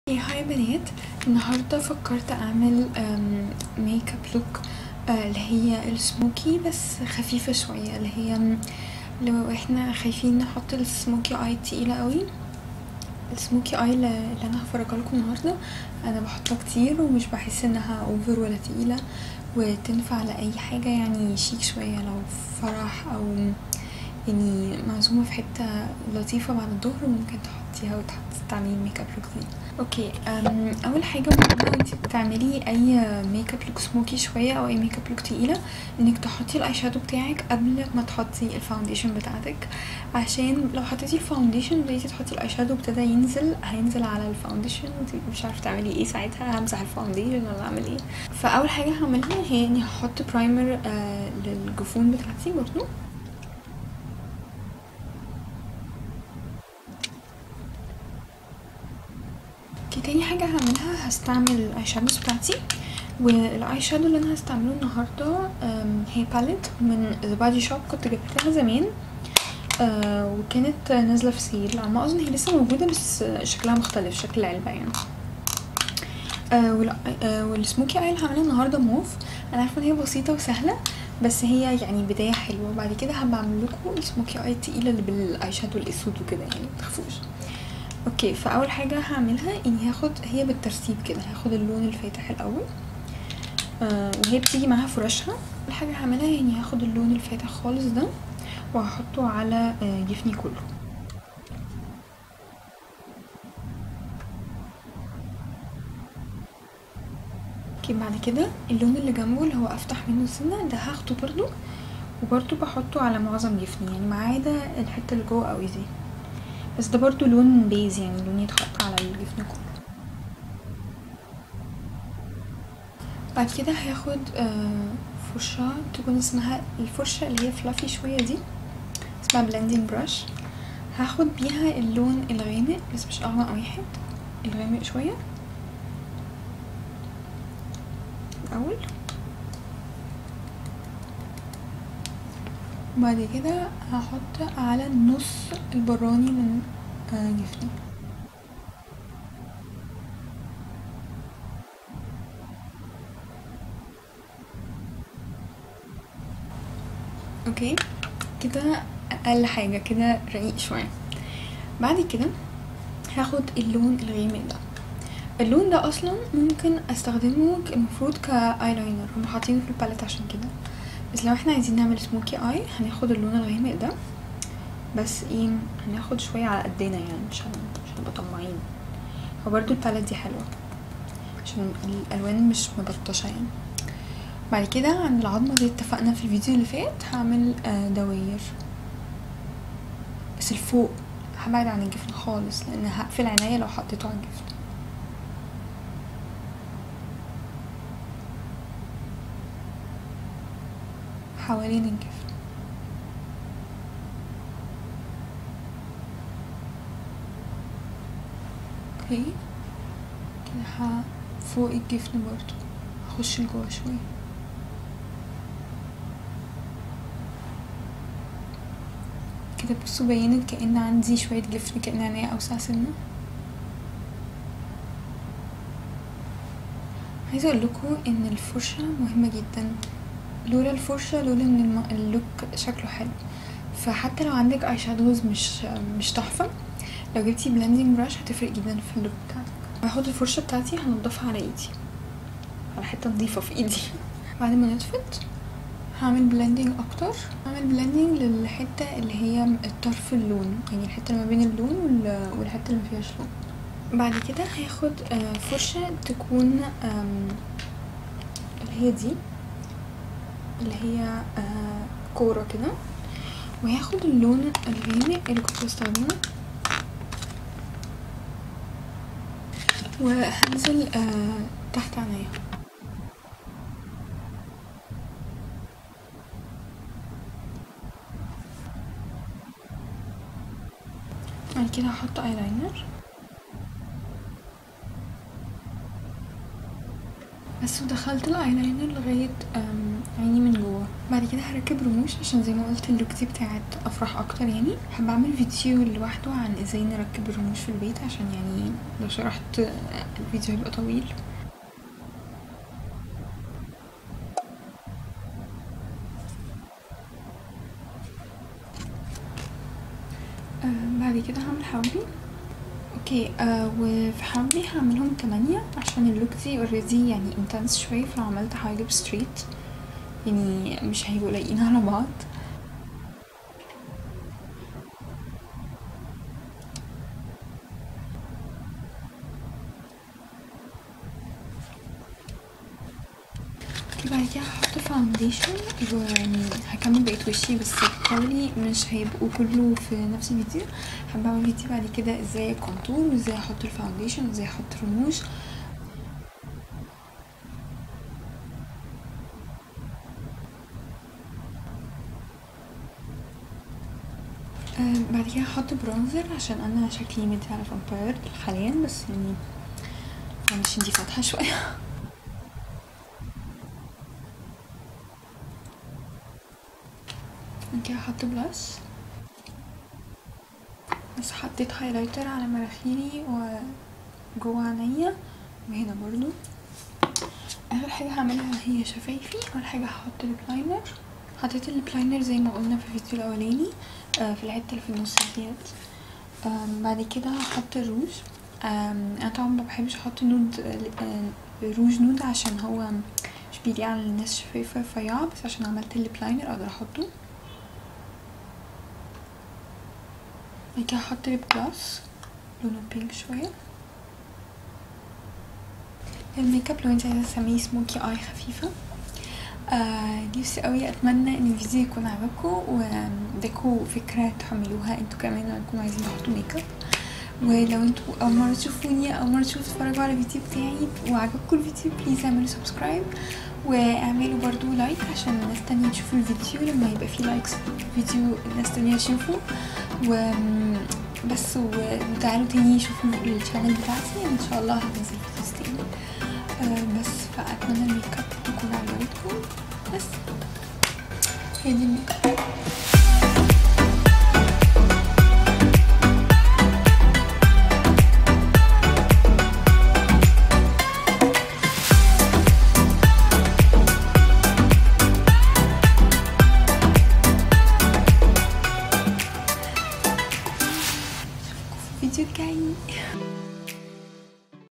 ايه هاي بنات النهاردة فكرت اعمل أم، ميك اب لوك آه، اللي هي السموكي بس خفيفة شوية اللي هي م، لو احنا خايفين نحط السموكي اي تقيلة قوي السموكي اي اللي اللي انا هفرجها لكم النهاردة انا بحطها كتير ومش بحس انها اوفر ولا تقيلة وتنفع لأي حاجة يعني شيك شوية لو فرح او يعني معزومة في حتة لطيفة بعد الظهر ممكن تحطيها وتحطي تعملي ميك اب لوك دي اوكي أم، اول حاجة مهمة وانتي بتعملي اي ميك اب لوك سموكي شوية او اي ميك اب لوك تقيلة انك تحطي الاي شادو بتاعك قبل ما تحطي الفاونديشن بتاعتك عشان لو حطيتي الفاونديشن بدأتي تحطي الاي شادو ابتدى ينزل هينزل على الفاونديشن وانتي مش عارفة تعملي ايه ساعتها همسح الفاونديشن ولا اعمل ايه فاول حاجة هعملها هي اني هحط برايمر آه للجفون بتاعتي برضو اوكي تاني حاجة هعملها هستعمل الاي شادوز بتاعتي والاي شادو اللي انا هستعمله النهاردة أم، هي باليت من ذا بادي شوب كنت جبتها زمان آه وكانت نازلة في سيل على ما اظن هي لسه موجودة بس شكلها مختلف شكل العلبة يعني آه وال- آه والسموكي اي اللي هعملها النهاردة موف انا عارفة ان هي بسيطة وسهلة بس هي يعني بداية حلوة وبعد كده هبقى اعمل لكم السموكي اي التقيلة اللي بالاي شادو الاسود وكده يعني متخافوش اوكي فاول حاجه هعملها اني هاخد هي بالترتيب كده هاخد اللون الفاتح الاول آه وهي بتيجي معاها فرشها اول حاجه هعملها اني هاخد اللون الفاتح خالص ده وهحطه على آه جفني كله اوكي بعد كده اللون اللي جنبه اللي هو افتح منه سنه ده هاخده برضو وبرضو بحطه على معظم جفني يعني ما عدا الحته اللي جوه قوي دي بس ده برضو لون بيز يعني لون يتحط على الجفن كله بعد كده هاخد آه، فرشة تكون اسمها الفرشة اللي هي فلافي شوية دي اسمها بلندنج براش هاخد بيها اللون الغامق بس مش اغمق واحد الغامق شوية الاول وبعد كده هحط على النص البراني من آه، جفني اوكي كده اقل حاجه كده رقيق شويه بعد كده هاخد اللون الغامق ده اللون ده اصلا ممكن استخدمه ك- المفروض كايلاينر هم حاطينه في الباليت عشان كده بس لو احنا عايزين نعمل سموكي اي هناخد اللون الغامق ده بس ايه هناخد شويه على قدنا يعني مش هن... مش هنبقى طماعين هو برضو الباليت دي حلوه عشان الالوان مش مبطشه يعني بعد كده عند العظمه زي اتفقنا في الفيديو اللي فات هعمل آه، دواير بس الفوق هبعد عن الجفن خالص لان هقفل عينيا لو حطيته على الجفن حوالين الجفن اوكي كده ه- فوق الجفن برضو هخش لجوه شوية كده بصوا بينت كأن عندي شوية جفن كأن عينيا أوسع سنة عايزة اقول لكم ان الفرشة مهمة جدا لولا الفرشة لولا ان الم- اللوك شكله حلو فحتى لو عندك اي شادوز مش مش تحفة لو جبتي بلندنج براش هتفرق جدا في اللوك بتاعتك هاخد الفرشة بتاعتي هنضفها على ايدي على حتة نضيفة في ايدي بعد ما نطفت هعمل بلندنج اكتر هعمل بلندنج للحتة اللي هي الطرف اللون يعني الحتة اللي ما بين اللون وال- والحتة اللي مفيهاش لون بعد كده هاخد آه، فرشة تكون آم، اللي هي دي اللي هي آه، كورة كده وهاخد اللون الغامق اللي كنت بستخدمه وهنزل آه، تحت عينيا بعد كده هحط ايلاينر بس ودخلت الايلاينر لغاية أم، عيني من جوه بعد كده هركب رموش عشان زي ما قلت اللوك دي بتاعت افراح اكتر يعني هبقى اعمل فيديو لوحده عن ازاي نركب الرموش في البيت عشان يعني لو شرحت آه، الفيديو هيبقى طويل آه، بعد كده هعمل حواجبي اوكي آه وفي حواجبي هعملهم تمانية عشان اللوك دي اوريدي يعني انتنس شوية فلو عملت حواجب ستريت يعني مش هيبقوا لايقين على بعض اوكي بعد كده هحط فاونديشن ويعني هكمل بقية وشي بس بالتالي مش هيبقوا كله في نفس الفيديو هبقى اعمل فيديو بعد كده ازاي كونتور وازاي احط الفاونديشن وازاي احط رموش آه، بعد كده هحط برونزر عشان انا شكلي مدي على فامباير حاليا بس يعني الفاونديشن دي فاتحة شوية بعد كده هحط بلاش بس حطيت هايلايتر على مناخيري وجوه عينيا وهنا برضو اخر حاجه هعملها هي شفايفي اول حاجه هحط البلاينر حطيت البلاينر زي ما قلنا في الفيديو الاولاني آه، في الحته اللي في النص ديت آم، بعد كده هحط الروج آم، انا طبعا ما بحبش احط نود آه، روج نود عشان هو مش بيليق على الناس شفايفه رفيعه بس عشان عملت البلاينر اقدر احطه بعد كده هحط ليب جلاس لونه بينك شويه الميك اب لو انت عايزه تسميه سموكي اي خفيفه آه نفسي قوي اتمنى ان الفيديو يكون عجبكم واداكوا فكره تحملوها انتوا كمان لما تكونوا عايزين تحطوا ميك اب ولو انتوا اول مره تشوفوني او مره تشوفوا تتفرجوا على الفيديو بتاعي وعجبكم الفيديو بليز اعملوا سبسكرايب واعملوا برضو لايك عشان الناس تانية تشوفوا الفيديو لما يبقى فيه لايكس فيديو الناس تانية تشوفه و بس وتعالوا تاني شوفوا الشانل بتاعتي ان شاء الله هنزل فيديوز تاني آه، بس فاتمنى الميك اب تكون عجبتكم بس هي دي الميك اب